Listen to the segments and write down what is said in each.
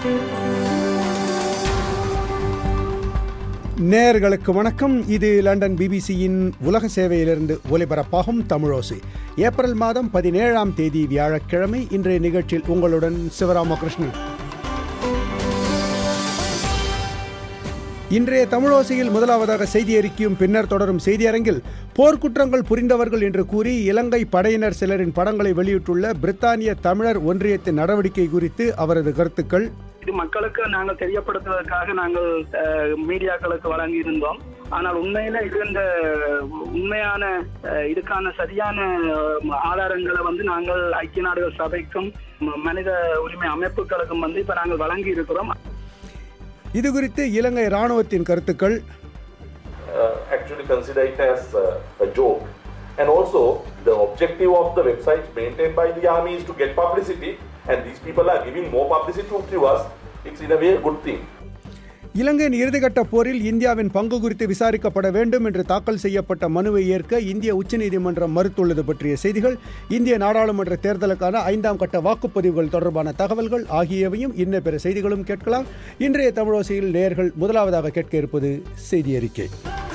நேயர்களுக்கு வணக்கம் இது லண்டன் பிபிசியின் உலக சேவையிலிருந்து ஒலிபரப்பாகும் தமிழோசை ஏப்ரல் மாதம் பதினேழாம் தேதி வியாழக்கிழமை இன்றைய நிகழ்ச்சியில் உங்களுடன் சிவராமகிருஷ்ணன் இன்றைய தமிழோசையில் முதலாவதாக செய்தி அறிக்கையும் பின்னர் தொடரும் செய்தியரங்கில் போர்க்குற்றங்கள் புரிந்தவர்கள் என்று கூறி இலங்கை படையினர் சிலரின் படங்களை வெளியிட்டுள்ள பிரித்தானிய தமிழர் ஒன்றியத்தின் நடவடிக்கை குறித்து அவரது கருத்துக்கள் இது மக்களுக்கு நாங்கள் தெரியப்படுத்துவதற்காக நாங்கள் அஹ், மீடியாக்களுக்கு வழங்கி இருந்தோம் ஆனால் உண்மையில இது இந்த உண்மையான அஹ், இதுக்கான சரியான அஹ், ஆதாரங்களை வந்து நாங்கள் ஐக்கிய நாடுகள் சபைக்கும் ம- மனித உரிமை அமைப்புகளுக்கும் வந்து இப்ப நாங்கள் வழங்கி இருக்கிறோம் இது குறித்து இலங்கை இராணுவத்தின் கருத்துக்கள் uh, actually consider it as uh, a joke. And also, the objective of the websites maintained by the army is to get publicity, and these people are giving more publicity to us. It's in a way a good thing. இலங்கையின் இறுதிக்கட்ட போரில் இந்தியாவின் பங்கு குறித்து விசாரிக்கப்பட வேண்டும் என்று தாக்கல் செய்யப்பட்ட மனுவை ஏற்க இந்திய உச்சநீதிமன்றம் மறுத்துள்ளது பற்றிய செய்திகள் இந்திய நாடாளுமன்ற தேர்தலுக்கான ஐந்தாம் கட்ட வாக்குப்பதிவுகள் தொடர்பான தகவல்கள் ஆகியவையும் இன்ன பிற செய்திகளும் கேட்கலாம் இன்றைய தமிழோசையில் நேயர்கள் முதலாவதாக கேட்க இருப்பது செய்தி அறிக்கை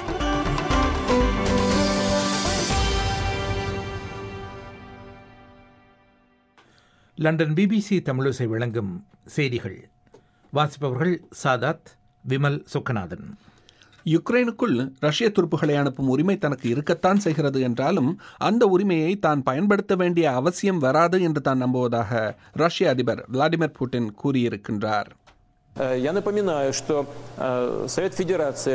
லண்டன் பிபிசி தமிழோசை வழங்கும் செய்திகள் வாசிப்பவர்கள் சாதாத் விமல் சுக்கநாதன் யுக்ரைனுக்குள் ரஷ்ய துருப்புகளை அனுப்பும் உரிமை தனக்கு இருக்கத்தான் செய்கிறது என்றாலும் அந்த உரிமையை தான் பயன்படுத்த வேண்டிய அவசியம் வராது என்று தான் நம்புவதாக ரஷ்ய அதிபர் விளாடிமிர் புட்டின் கூறியிருக்கின்றார் Э, Я напоминаю, что э, Совет Федерации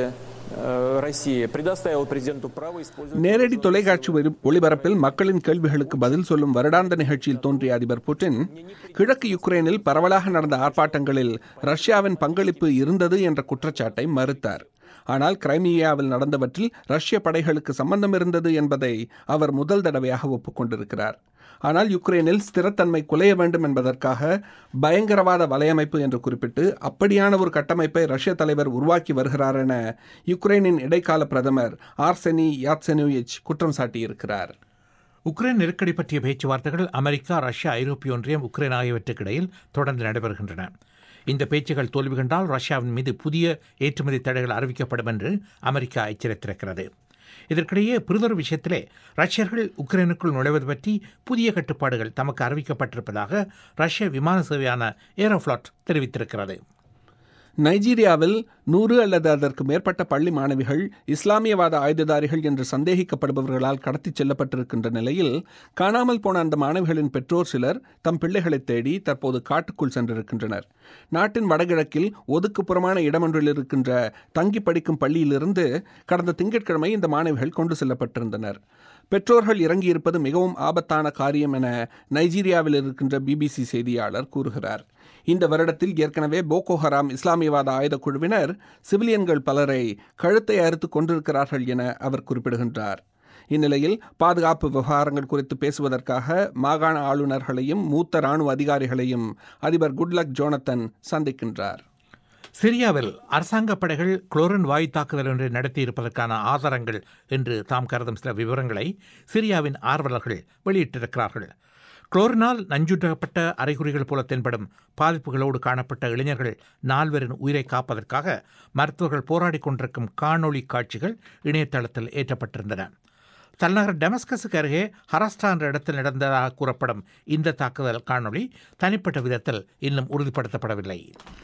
э, России предоставил президенту право использовать... நேரடி தொலைக்காட்சி ஒளி- ஒளிபரப்பில் மக்களின் கேள்விகளுக்கு பதில் சொல்லும் வருடாந்த நிகழ்ச்சியில் தோன்றிய அதிபர் புட்டின் கிழக்கு யுக்ரைனில் பரவலாக நடந்த ஆர்ப்பாட்டங்களில் ரஷ்யாவின் பங்களிப்பு இருந்தது என்ற குற்றச்சாட்டை மறுத்தார் ஆனால் கிரைமியாவில் நடந்தவற்றில் ரஷ்ய படைகளுக்கு சம்பந்தம் இருந்தது என்பதை அவர் முதல் தடவையாக ஒப்புக்கொண்டிருக்கிறார் ஆனால் யுக்ரைனில் ஸ்திரத்தன்மை குலைய வேண்டும் என்பதற்காக பயங்கரவாத வலையமைப்பு என்று குறிப்பிட்டு அப்படியான ஒரு கட்டமைப்பை ரஷ்ய தலைவர் உருவாக்கி வருகிறார் என யுக்ரைனின் இடைக்கால பிரதமர் ஆர்செனி யாத்செனுயிச் குற்றம் சாட்டியிருக்கிறார் உக்ரைன் நெருக்கடி பற்றிய பேச்சுவார்த்தைகள் அமெரிக்கா ரஷ்யா ஐரோப்பிய ஒன்றியம் உக்ரைன் ஆகியவற்றுக்கு இடையில் தொடர்ந்து நடைபெறுகின்றன இந்த பேச்சுகள் தோல்வி கண்டால் ரஷ்யாவின் மீது புதிய ஏற்றுமதி தடைகள் அறிவிக்கப்படும் என்று அமெரிக்கா எச்சரித்திருக்கிறது இதற்கிடையே பிரிதொரு விஷயத்திலே ரஷ்யர்கள் உக்ரைனுக்குள் நுழைவது பற்றி புதிய கட்டுப்பாடுகள் தமக்கு அறிவிக்கப்பட்டிருப்பதாக ரஷ்ய விமான சேவையான ஏரோஃப்ளாட் தெரிவித்திருக்கிறது நைஜீரியாவில் நூறு அல்லது அதற்கு மேற்பட்ட பள்ளி மாணவிகள் இஸ்லாமியவாத ஆயுததாரிகள் என்று சந்தேகிக்கப்படுபவர்களால் கடத்திச் செல்லப்பட்டிருக்கின்ற நிலையில் காணாமல் போன அந்த மாணவிகளின் பெற்றோர் சிலர் தம் பிள்ளைகளை தேடி தற்போது காட்டுக்குள் சென்றிருக்கின்றனர் நாட்டின் வடகிழக்கில் ஒதுக்குப்புறமான இடமொன்றில் இருக்கின்ற தங்கி படிக்கும் பள்ளியிலிருந்து கடந்த திங்கட்கிழமை இந்த மாணவிகள் கொண்டு செல்லப்பட்டிருந்தனர் பெற்றோர்கள் இறங்கியிருப்பது மிகவும் ஆபத்தான காரியம் என நைஜீரியாவில் இருக்கின்ற பிபிசி செய்தியாளர் கூறுகிறார் இந்த வருடத்தில் ஏற்கனவே போகோ ஹராம் இஸ்லாமியவாத ஆயுதக் குழுவினர் சிவிலியன்கள் பலரை கழுத்தை அறுத்து கொண்டிருக்கிறார்கள் என அவர் குறிப்பிடுகின்றார் இந்நிலையில் பாதுகாப்பு விவகாரங்கள் குறித்து பேசுவதற்காக மாகாண ஆளுநர்களையும் மூத்த ராணுவ அதிகாரிகளையும் அதிபர் குட்லக் ஜோனத்தன் சந்திக்கின்றார் சிரியாவில் அரசாங்க படைகள் குளோரின் வாயு தாக்குதல் ஒன்றை நடத்தியிருப்பதற்கான ஆதாரங்கள் என்று தாம் கருதும் சில விவரங்களை சிரியாவின் ஆர்வலர்கள் வெளியிட்டிருக்கிறார்கள் குளோரினால் நஞ்சூட்டப்பட்ட அறிகுறிகள் போல தென்படும் பாதிப்புகளோடு காணப்பட்ட இளைஞர்கள் நால்வரின் உயிரை காப்பதற்காக மருத்துவர்கள் போராடிக் கொண்டிருக்கும் காணொளி காட்சிகள் இணையதளத்தில் ஏற்றப்பட்டிருந்தன தலைநகர் டெமஸ்கஸுக்கு அருகே ஹரஸ்டா என்ற இடத்தில் நடந்ததாக கூறப்படும் இந்த தாக்குதல் காணொளி தனிப்பட்ட விதத்தில் இன்னும் உறுதிப்படுத்தப்படவில்லை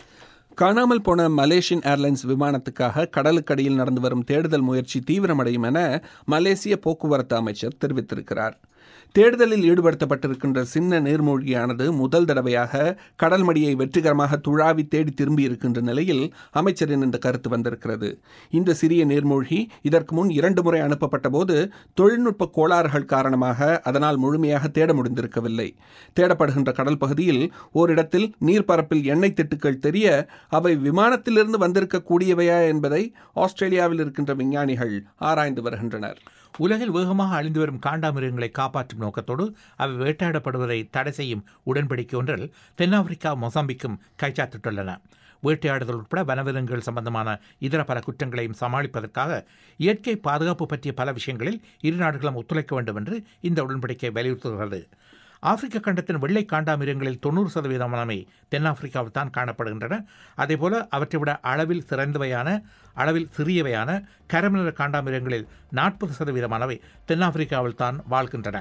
காணாமல் போன மலேசியன் ஏர்லைன்ஸ் விமானத்துக்காக கடலுக்கடியில் நடந்து வரும் தேடுதல் முயற்சி தீவிரமடையும் என மலேசிய போக்குவரத்து அமைச்சர் தெரிவித்திருக்கிறார் தேடுதலில் ஈடுபடுத்தப்பட்டிருக்கின்ற சின்ன நீர்மூழ்கியானது முதல் தடவையாக கடல் மடியை வெற்றிகரமாக துழாவி தேடி திரும்பி இருக்கின்ற நிலையில் அமைச்சரின் இந்த கருத்து வந்திருக்கிறது இந்த சிறிய நீர்மூழ்கி இதற்கு முன் இரண்டு முறை அனுப்பப்பட்ட போது தொழில்நுட்ப கோளாறுகள் காரணமாக அதனால் முழுமையாக தேட முடிந்திருக்கவில்லை தேடப்படுகின்ற கடல் பகுதியில் ஓரிடத்தில் நீர்ப்பரப்பில் எண்ணெய் திட்டுக்கள் தெரிய அவை விமானத்திலிருந்து வந்திருக்கக்கூடியவையா என்பதை ஆஸ்திரேலியாவில் இருக்கின்ற விஞ்ஞானிகள் ஆராய்ந்து வருகின்றனர் உலகில் வேகமாக அழிந்து வரும் காண்டாமிருகங்களை காப்பாற்றும் நோக்கத்தோடு அவை வேட்டையாடப்படுவதை தடை செய்யும் உடன்படிக்கை ஒன்றில் தென்னாப்பிரிக்கா மொசாம்பிக்கும் கைச்சாத்திட்டுள்ளன வேட்டையாடுதல் உட்பட வனவிலங்குகள் சம்பந்தமான இதர பல குற்றங்களையும் சமாளிப்பதற்காக இயற்கை பாதுகாப்பு பற்றிய பல விஷயங்களில் இரு நாடுகளும் ஒத்துழைக்க வேண்டும் என்று இந்த உடன்படிக்கை வலியுறுத்துகிறது ஆப்பிரிக்க கண்டத்தின் வெள்ளை காண்டாமிருகங்களில் தொண்ணூறு சதவீதமானவை தென்னாப்பிரிக்காவில் தான் காணப்படுகின்றன அதேபோல அவற்றை விட அளவில் சிறந்தவையான அளவில் சிறியவையான கரமினர காண்டாமிருகங்களில் நாற்பது சதவீதமானவை தென்னாப்பிரிக்காவில் தான் வாழ்கின்றன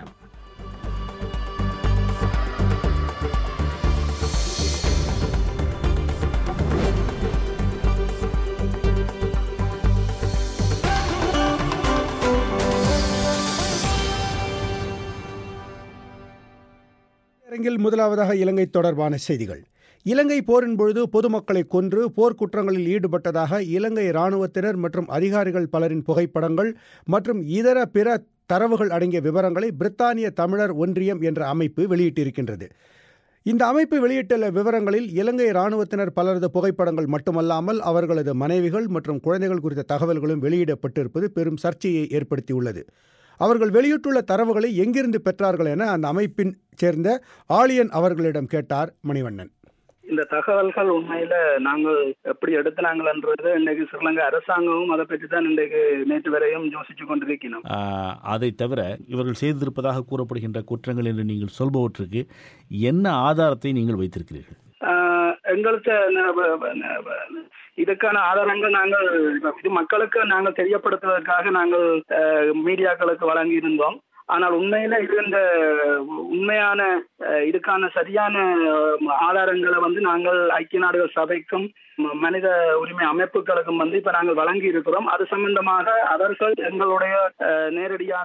அரங்கில் முதலாவதாக இலங்கை தொடர்பான செய்திகள் இலங்கை போரின் பொழுது பொதுமக்களை கொன்று போர்க்குற்றங்களில் ஈடுபட்டதாக இலங்கை இராணுவத்தினர் மற்றும் அதிகாரிகள் பலரின் புகைப்படங்கள் மற்றும் இதர பிற தரவுகள் அடங்கிய விவரங்களை பிரித்தானிய தமிழர் ஒன்றியம் என்ற அமைப்பு வெளியிட்டிருக்கின்றது இந்த அமைப்பு வெளியிட்டுள்ள விவரங்களில் இலங்கை இராணுவத்தினர் பலரது புகைப்படங்கள் மட்டுமல்லாமல் அவர்களது மனைவிகள் மற்றும் குழந்தைகள் குறித்த தகவல்களும் வெளியிடப்பட்டிருப்பது பெரும் சர்ச்சையை ஏற்படுத்தியுள்ளது அவர்கள் வெளியிட்டுள்ள தரவுகளை எங்கிருந்து பெற்றார்கள் என அந்த அமைப்பின் சேர்ந்த ஆலியன் அவர்களிடம் கேட்டார் மணிவண்ணன் இந்த தகவல்கள் உண்மையில நாங்கள் எப்படி எடுத்தினாங்கன்றது இன்னைக்கு ஸ்ரீலங்கா அரசாங்கமும் அதை பற்றி தான் இன்றைக்கு நேற்று வரையும் யோசிச்சு கொண்டிருக்கணும் ஆஹ், அதை தவிர இவர்கள் செய்திருப்பதாக கூறப்படுகின்ற குற்றங்கள் என்று நீங்கள் சொல்பவற்றுக்கு என்ன ஆதாரத்தை நீங்கள் வைத்திருக்கிறீர்கள் ஆஹ் எங்களுக்கு ந- வ- வ- ந- வ- இதுக்கான ஆதாரங்கள் நாங்கள் இப்ப இது மக்களுக்கு நாங்கள் தெரியப்படுத்துவதற்காக நாங்கள் ஆஹ், மீடியாக்களுக்கு வழங்கி இருந்தோம் ஆனால் உண்மையில இது இந்த உண்மையான ஆஹ், இதுக்கான சரியான ஆஹ், ஆதாரங்களை வந்து நாங்கள் ஐக்கிய நாடுகள் சபைக்கும் ம- மனித உரிமை அமைப்புகளுக்கும் வந்து இப்ப நாங்கள் வழங்கி இருக்கிறோம் அது சம்பந்தமாக அவர்கள் எங்களுடைய ஆஹ், நேரடியான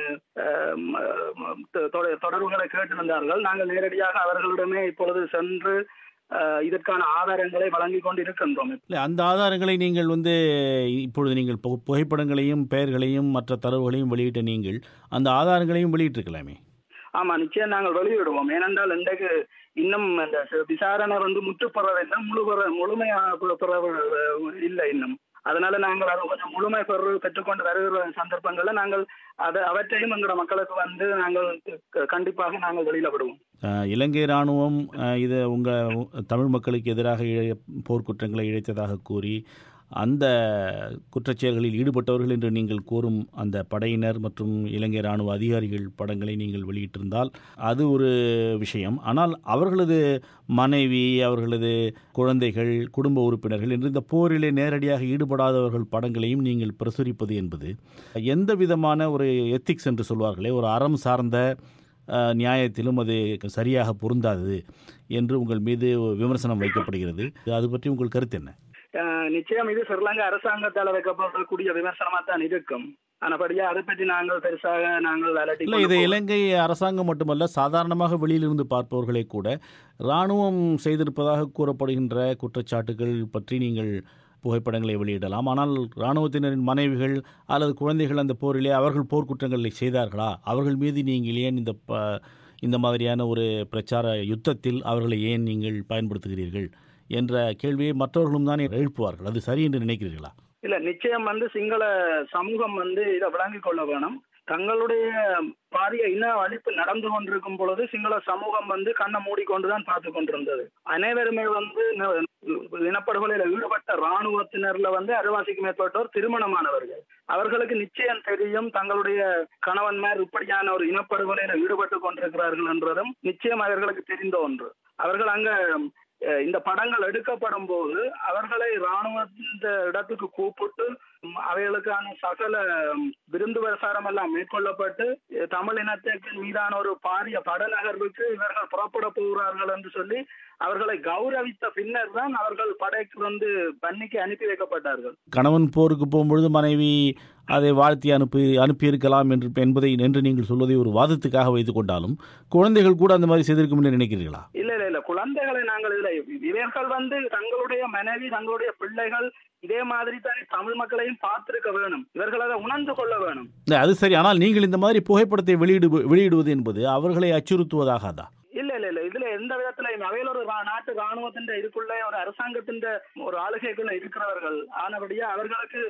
ஆஹ், ம- ம- தொ- தொட- தொடர்புகளை கேட்டிருந்தார்கள் நாங்கள் நேரடியாக அவர்களிடமே இப்பொழுது சென்று ஆஹ், இதற்கான ஆதாரங்களை வழங்கி கொண்டு இருக்கின்றோம் இல்லை அந்த ஆதாரங்களை நீங்கள் வந்து இப்பொழுது நீங்கள் பு- புகைப்படங்களையும் பெயர்களையும் மற்ற தரவுகளையும் வெளியிட்ட நீங்கள் அந்த ஆதாரங்களையும் வெளியிட்டிருக்கலாமே ஆமா நிச்சயம் நாங்கள் வெளியிடுவோம் ஏனென்றால் இன்றைக்கு இன்னும் இந்த விசாரணை வந்து முற்றுப்பெறவில்லை முழு பெற முழுமையாக பெற இல்லை இன்னும் அதனால நாங்கள் அதை கொஞ்சம் முழுமை பெறு பெற்றுக்கொண்டு வருகிற சந்தர்ப்பங்கள்ல நாங்கள் அதை அவற்றையும் எங்களோட மக்களுக்கு வந்து நாங்கள் க- கண்டிப்பாக நாங்கள் வெளியில விடுவோம் ஆஹ், இலங்கை இராணுவம் ஆஹ், இது உங்கள் தமிழ் மக்களுக்கு எதிராக இழ போர்க்குற்றங்களை இழைத்ததாக கூறி அந்த குற்றச்செயல்களில் ஈடுபட்டவர்கள் என்று நீங்கள் கூறும் அந்த படையினர் மற்றும் இலங்கை இராணுவ அதிகாரிகள் படங்களை நீங்கள் வெளியிட்டிருந்தால் அது ஒரு விஷயம் ஆனால் அவர்களது மனைவி அவர்களது குழந்தைகள் குடும்ப உறுப்பினர்கள் என்று இந்த போரிலே நேரடியாக ஈடுபடாதவர்கள் படங்களையும் நீங்கள் பிரசுரிப்பது என்பது எந்த விதமான ஒரு எத்திக்ஸ் என்று சொல்வார்களே ஒரு அறம் சார்ந்த அஹ், நியாயத்திலும் அது சரியாக பொருந்தாது என்று உங்கள் மீது விமர்சனம் வைக்கப்படுகிறது அது பற்றி உங்கள் கருத்து என்ன ஆஹ் நிச்சயம் இது ஸ்ரீலங்கா அரசாங்கத்தால் வைக்கப்படக்கூடிய விமர்சனமா தான் இருக்கும் ஆனபடியா அதை பற்றி நாங்கள் பெருசாக நாங்கள் அலட்டி இல்லை இது இலங்கை அரசாங்கம் மட்டுமல்ல சாதாரணமாக வெளியிலிருந்து பார்ப்பவர்களே கூட இராணுவம் செய்திருப்பதாக கூறப்படுகின்ற குற்றச்சாட்டுகள் பற்றி நீங்கள் புகைப்படங்களை வெளியிடலாம் ஆனால் இராணுவத்தினரின் மனைவிகள் அல்லது குழந்தைகள் அந்த போரிலே அவர்கள் போர்க்குற்றங்களை செய்தார்களா அவர்கள் மீது நீங்கள் ஏன் இந்த ப இந்த மாதிரியான ஒரு பிரச்சார யுத்தத்தில் அவர்களை ஏன் நீங்கள் பயன்படுத்துகிறீர்கள் என்ற கேள்வியை மற்றவர்களும் தான் எழுப்புவார்கள் அது சரி என்று நினைக்கிறீர்களா இல்ல நிச்சயம் வந்து சிங்கள சமூகம் வந்து இதை விளங்கிக் கொள்ள வேணும் தங்களுடைய பாரிய இன அழிப்பு நடந்து கொண்டிருக்கும் பொழுது சிங்கள சமூகம் வந்து கண்ணை மூடிக்கொண்டுதான் பார்த்து கொண்டிருந்தது அனைவருமே வந்து ந- இனப்படுகொலையில ஈடுபட்ட ராணுவத்தினர்ல வந்து அறுவாசிக்கு மேற்பட்டோர் திருமணமானவர்கள் அவர்களுக்கு நிச்சயம் தெரியும் தங்களுடைய கணவன்மார் இப்படியான ஒரு இனப்படுகொலையில ஈடுபட்டு கொண்டிருக்கிறார்கள் என்றதும் நிச்சயம் அவர்களுக்கு தெரிந்த ஒன்று அவர்கள் அங்க அஹ், இந்த படங்கள் எடுக்கப்படும் போது அவர்களை ராணுவ இந்த இடத்துக்கு கூப்பிட்டு ம், அவைகளுக்கான சகல ம், விருந்து பிரசாரம் எல்லாம் மேற்கொள்ளப்பட்டு அஹ், தமிழ் இனத்திற்கு மீதான ஒரு பாரிய படநகர்வுக்கு இவர்கள் புறப்பட போகிறார்கள் என்று சொல்லி அவர்களை கௌரவித்த பின்னர் தான் அவர்கள் படைக்கு வந்து பன்னிக்கு அனுப்பி வைக்கப்பட்டார்கள் கணவன் போருக்கு போகும்பொழுது மனைவி அதை வாழ்த்தி அனுப்பி அனுப்பியிருக்கலாம் என்று என்பதை என்று நீங்கள் சொல்வதை ஒரு வாதத்துக்காக வைத்துக் கொண்டாலும் குழந்தைகள் கூட அந்த மாதிரி செய்திருக்கும் என்று நினைக்கிறீர்களா இல்ல இல்ல இல்ல குழந்தைகளை நாங்கள் இதுல இவர்கள் வந்து தங்களுடைய மனைவி தங்களுடைய பிள்ளைகள் இதே மாதிரி தான் தமிழ் மக்களையும் பார்த்திருக்க வேணும் இவர்கள் அதை உணர்ந்து கொள்ள வேணும் இல்லை அது சரி ஆனால் நீங்கள் இந்த மாதிரி புகைப்படத்தை வெளியிடு வெளியிடுவது என்பது அவர்களை அச்சுறுத்துவதாகாதா இல்ல இல்ல இல்ல இதுல எந்த விதத்திலையும் அவையில் ஒரு ரா- நாட்டு ராணுவத்தின் இதுக்குள்ள ஒரு அரசாங்கத்தின் ஒரு ஆளுகைக்குள்ள இருக்கிறவர்கள் ஆனபடியா அவர்களுக்கு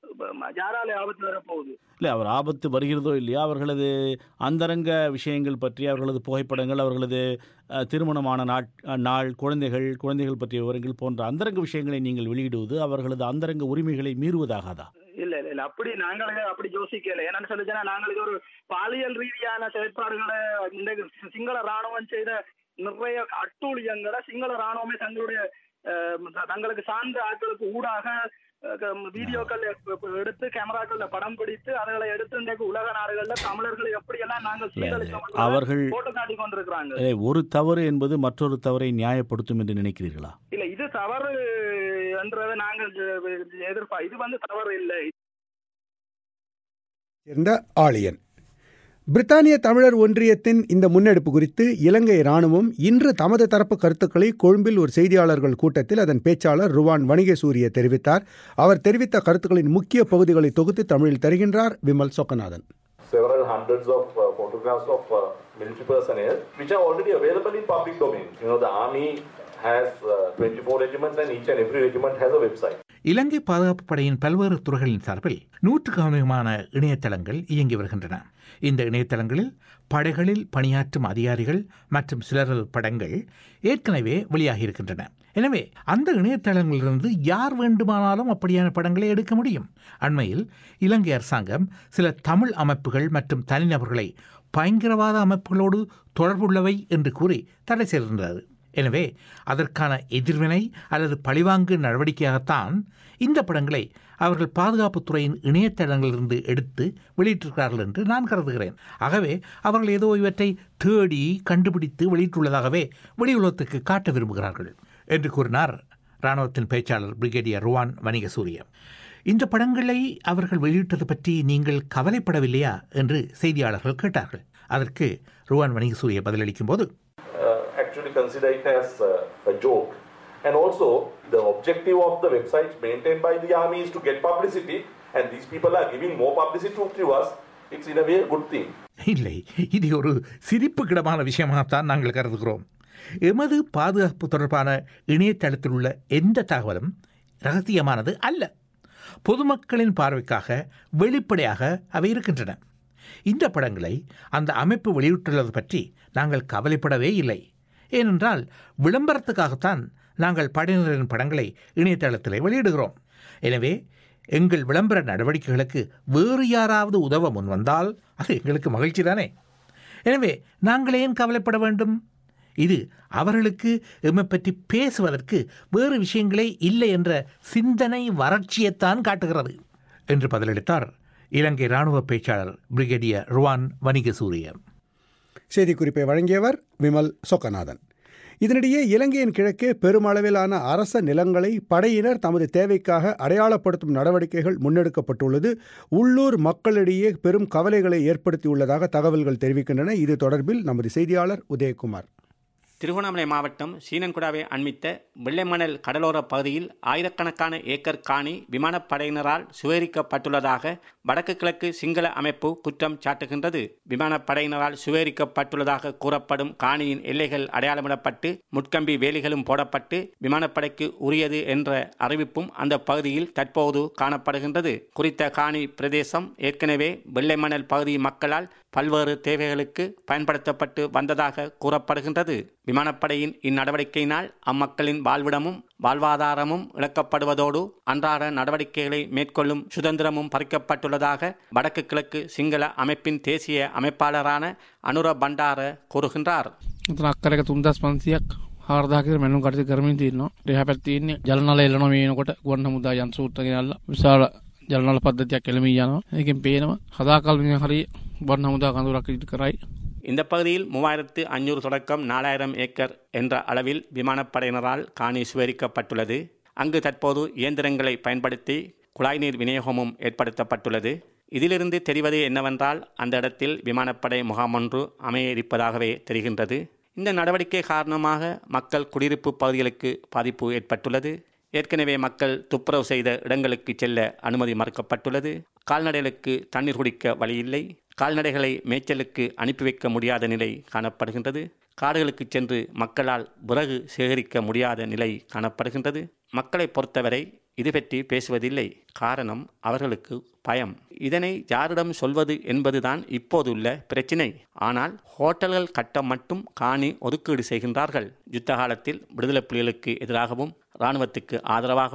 ம- யாராலே ஆபத்து வரப்போகுது இல்லை அவர் ஆபத்து வருகிறதோ இல்லையா அவர்களது அந்தரங்க விஷயங்கள் பற்றி அவர்களது புகைப்படங்கள் அவர்களது அஹ், திருமணமான நாட் அஹ், நாள் குழந்தைகள் குழந்தைகள் பற்றிய விவரங்கள் போன்ற அந்தரங்க விஷயங்களை நீங்கள் வெளியிடுவது அவர்களது அந்தரங்க உரிமைகளை மீறுவதாகாதா இல்ல இல்ல இல்ல இல்ல அப்படி நாங்களே அப்படி யோசிக்கல என்னன்னு சொல்லிச்சுன்னா நாங்களுக்கு ஒரு பாலியல் ரீதியான செயற்பாடுகளை இந்த சிங்கள ராணுவம் செய்த நிறைய அட்டூழியங்களை சிங்கள ராணுவமே தங்களுடைய அஹ், தங்களுக்கு சார்ந்த ஆட்களுக்கு ஊடாக அஹ், வீடியோக்கள் எடுத்து கேமராக்கள்ல படம் பிடித்து அதுகளை எடுத்து இன்றைக்கு உலக நாடுகள்ல தமிழர்களை எப்படியெல்லாம் நாங்கள் சீரழித்தோம் அவர்கள் போட்டு காட்டி கொண்டிருக்கிறாங்க இல்லை, ஒரு தவறு என்பது மற்றொரு தவறை நியாயப்படுத்தும் என்று நினைக்கிறீர்களா இல்ல இது தவறு என்றதை நாங்கள் எதிர்ப்பா இது வந்து தவறு இல்லை சேர்ந்த ஆழியன் பிரித்தானிய தமிழர் ஒன்றியத்தின் இந்த முன்னெடுப்பு குறித்து இலங்கை ராணுவம் இன்று தமது தரப்பு கருத்துக்களை கொழும்பில் ஒரு செய்தியாளர்கள் கூட்டத்தில் அதன் பேச்சாளர் ருவான் வணிகசூரிய தெரிவித்தார் அவர் தெரிவித்த கருத்துக்களின் முக்கிய பகுதிகளை தொகுத்து தமிழில் தருகின்றார் Vimal Chokkanathan several hundreds of uh, photographs of uh, military personnel, which are already available in public domain. You know, the army has uh, 24 regiments and each and every regiment has a website. இலங்கை பாதுகாப்பு படையின் பல்வேறு துறைகளின் சார்பில் நூற்றுக்கு அதிகமான இணையதளங்கள் இயங்கி வருகின்றன இந்த இணையதளங்களில் படைகளில் பணியாற்றும் அதிகாரிகள் மற்றும் சிலரது படங்கள் ஏற்கனவே வெளியாகியிருக்கின்றன எனவே அந்த இணையதளங்களிலிருந்து யார் வேண்டுமானாலும் அப்படியான படங்களை எடுக்க முடியும் அண்மையில் இலங்கை அரசாங்கம் சில தமிழ் அமைப்புகள் மற்றும் தனிநபர்களை பயங்கரவாத அமைப்புகளோடு தொடர்புள்ளவை என்று கூறி தடை செய்திருந்தது எனவே அதற்கான எதிர்வினை அல்லது பழிவாங்கு நடவடிக்கையாகத்தான் இந்த படங்களை அவர்கள் பாதுகாப்புத்துறையின் இணையதளங்களிலிருந்து எடுத்து வெளியிட்டிருக்கிறார்கள் என்று நான் கருதுகிறேன் ஆகவே அவர்கள் ஏதோ இவற்றை தேடி கண்டுபிடித்து வெளியிட்டுள்ளதாகவே வெளியுலகத்துக்கு காட்ட விரும்புகிறார்கள் என்று கூறினார் இராணுவத்தின் பேச்சாளர் பிரிகேடியர் ருவான் வணிகசூரிய இந்த படங்களை அவர்கள் வெளியிட்டது பற்றி நீங்கள் கவலைப்படவில்லையா என்று செய்தியாளர்கள் கேட்டார்கள் அதற்கு ருவான் வணிகசூரிய பதிலளிக்கும் போது uh, actually consider it as uh, a joke. And also, the objective of the websites maintained by the army is to get publicity, and these people are giving more publicity to us. It's in a way a good thing. இல்லை இது ஒரு சிரிப்புக்கிடமான விஷயமாகத்தான் நாங்கள் கருதுகிறோம் எமது பாதுகாப்பு தொடர்பான இணையதளத்தில் உள்ள எந்த தகவலும் ரகசியமானது அல்ல பொதுமக்களின் பார்வைக்காக வெளிப்படையாக அவை இருக்கின்றன இந்த படங்களை அந்த அமைப்பு வெளியிட்டுள்ளது பற்றி நாங்கள் கவலைப்படவே இல்லை ஏனென்றால் விளம்பரத்துக்காகத்தான் நாங்கள் படையினரின் படங்களை இணையதளத்தில் வெளியிடுகிறோம் எனவே எங்கள் விளம்பர நடவடிக்கைகளுக்கு வேறு யாராவது உதவ முன்வந்தால் அது எங்களுக்கு மகிழ்ச்சி தானே எனவே நாங்கள் ஏன் கவலைப்பட வேண்டும் இது அவர்களுக்கு எம்மை பற்றி பேசுவதற்கு வேறு விஷயங்களே இல்லை என்ற சிந்தனை வறட்சியைத்தான் காட்டுகிறது என்று பதிலளித்தார் இலங்கை ராணுவ பேச்சாளர் பிரிகேடியர் ருவான் வணிகசூரிய செய்திக்குறிப்பை வழங்கியவர் விமல் சொக்கநாதன் இதனிடையே இலங்கையின் கிழக்கே பெருமளவிலான அரச நிலங்களை படையினர் தமது தேவைக்காக அடையாளப்படுத்தும் நடவடிக்கைகள் முன்னெடுக்கப்பட்டுள்ளது உள்ளூர் மக்களிடையே பெரும் கவலைகளை ஏற்படுத்தியுள்ளதாக தகவல்கள் தெரிவிக்கின்றன இது தொடர்பில் நமது செய்தியாளர் உதயகுமார் திருகோணமலை மாவட்டம் சீனன்குடாவை அண்மித்த வெள்ளைமணல் கடலோர பகுதியில் ஆயிரக்கணக்கான ஏக்கர் காணி விமானப்படையினரால் சுவீகரிக்கப்பட்டுள்ளதாக வடக்கு கிழக்கு சிங்கள அமைப்பு குற்றம் சாட்டுகின்றது விமானப்படையினரால் சுவீகரிக்கப்பட்டுள்ளதாக கூறப்படும் காணியின் எல்லைகள் அடையாளமிடப்பட்டு முட்கம்பி வேலிகளும் போடப்பட்டு விமானப்படைக்கு உரியது என்ற அறிவிப்பும் அந்த பகுதியில் தற்போது காணப்படுகின்றது குறித்த காணி பிரதேசம் ஏற்கனவே வெள்ளைமணல் பகுதி மக்களால் பல்வேறு தேவைகளுக்கு பயன்படுத்தப்பட்டு வந்ததாக கூறப்படுகின்றது விமானப்படையின் இந்நடவடிக்கையினால் அம்மக்களின் வாழ்விடமும் வாழ்வாதாரமும் இழக்கப்படுவதோடு அன்றாட நடவடிக்கைகளை மேற்கொள்ளும் சுதந்திரமும் பறிக்கப்பட்டுள்ளதாக வடக்கு கிழக்கு சிங்கள அமைப்பின் தேசிய அமைப்பாளரான அனுர பண்டார கூறுகின்றார் එතන අක්කරක තුන්දස් පන්සියක් හාර්දාකර මැනු කටති කරමින් තියනවා ඩෙහ පැත්තින්නේ ජලනල එල්ලන මේනකොට ගොන්න මුදා යන්සූට්ටගෙනල්ල විශාල ජලනල පද්ධතියක් එළමී යනවා ඒකෙන් පේනවා හදාකල්මිය හරි බොන්න හමුදා කඳුරක් ඉට කරයි இந்த பகுதியில் மூவாயிரத்து ஐநூறு தொடக்கம் நாலாயிரம் ஏக்கர் என்ற அளவில் விமானப்படையினரால் காணி சுவரிக்கப்பட்டுள்ளது அங்கு தற்போது இயந்திரங்களை பயன்படுத்தி குழாய் நீர் விநியோகமும் ஏற்படுத்தப்பட்டுள்ளது இதிலிருந்து தெரிவது என்னவென்றால் அந்த இடத்தில் விமானப்படை முகாம் ஒன்று அமைய இருப்பதாகவே தெரிகின்றது இந்த நடவடிக்கை காரணமாக மக்கள் குடியிருப்பு பகுதிகளுக்கு பாதிப்பு ஏற்பட்டுள்ளது ஏற்கனவே மக்கள் துப்புரவு செய்த இடங்களுக்கு செல்ல அனுமதி மறுக்கப்பட்டுள்ளது கால்நடைகளுக்கு தண்ணீர் குடிக்க வழியில்லை கால்நடைகளை மேய்ச்சலுக்கு அனுப்பி வைக்க முடியாத நிலை காணப்படுகின்றது காடுகளுக்கு சென்று மக்களால் விறகு சேகரிக்க முடியாத நிலை காணப்படுகின்றது மக்களை பொறுத்தவரை இது பற்றி பேசுவதில்லை காரணம் அவர்களுக்கு பயம் இதனை யாரிடம் சொல்வது என்பதுதான் இப்போதுள்ள பிரச்சினை ஆனால் ஹோட்டல்கள் கட்ட மட்டும் காணி ஒதுக்கீடு செய்கின்றார்கள் யுத்த காலத்தில் விடுதலை புலிகளுக்கு எதிராகவும் இராணுவத்துக்கு ஆதரவாகவும்